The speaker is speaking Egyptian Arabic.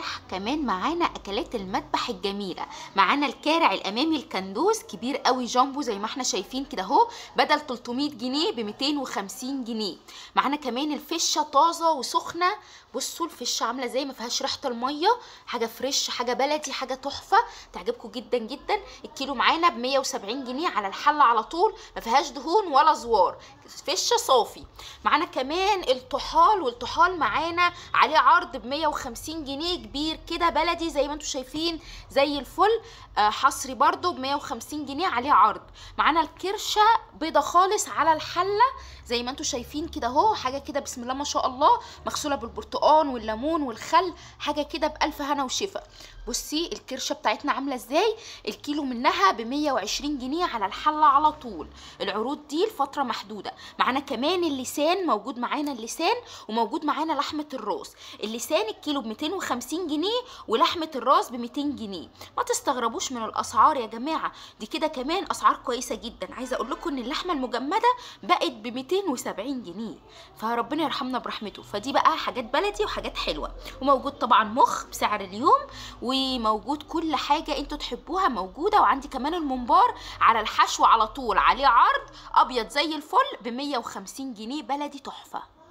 هنفتح كمان معانا اكلات المذبح الجميله معانا الكارع الامامي الكندوز كبير قوي جامبو زي ما احنا شايفين كده اهو بدل 300 جنيه ب 250 جنيه معانا كمان الفشه طازه وسخنه بصوا الفشه عامله زي ما فيهاش ريحه الميه حاجه فريش حاجه بلدي حاجه تحفه تعجبكم جدا جدا الكيلو معانا ب 170 جنيه على الحله على طول ما فيهاش دهون ولا زوار فشه صافي معانا كمان الطحال والطحال معانا عليه عرض ب 150 جنيه كبير كده بلدي زي ما انتم شايفين زي الفل آه، حصري برضو ب 150 جنيه عليه عرض معانا الكرشه بيضه خالص على الحله زي ما انتم شايفين كده اهو حاجه كده بسم الله ما شاء الله مغسوله بالبرتقال والليمون والخل حاجه كده بالف هنا وشفا بصي الكرشه بتاعتنا عامله ازاي الكيلو منها ب 120 جنيه على الحله على طول العروض دي لفتره محدوده معانا كمان اللسان موجود معانا اللسان وموجود معانا لحمه الراس اللسان الكيلو ب 250 جنيه ولحمه الراس ب 200 جنيه ما تستغربوش من الاسعار يا جماعه دي كده كمان اسعار كويسه جدا عايزه اقول لكم ان اللحمه المجمده بقت ب 270 جنيه فربنا يرحمنا برحمته فدي بقى حاجات بلدي وحاجات حلوه وموجود طبعا مخ بسعر اليوم وموجود كل حاجه انتوا تحبوها موجوده وعندي كمان الممبار على الحشو على طول عليه عرض ابيض زي الفل ب 150 جنيه بلدي تحفه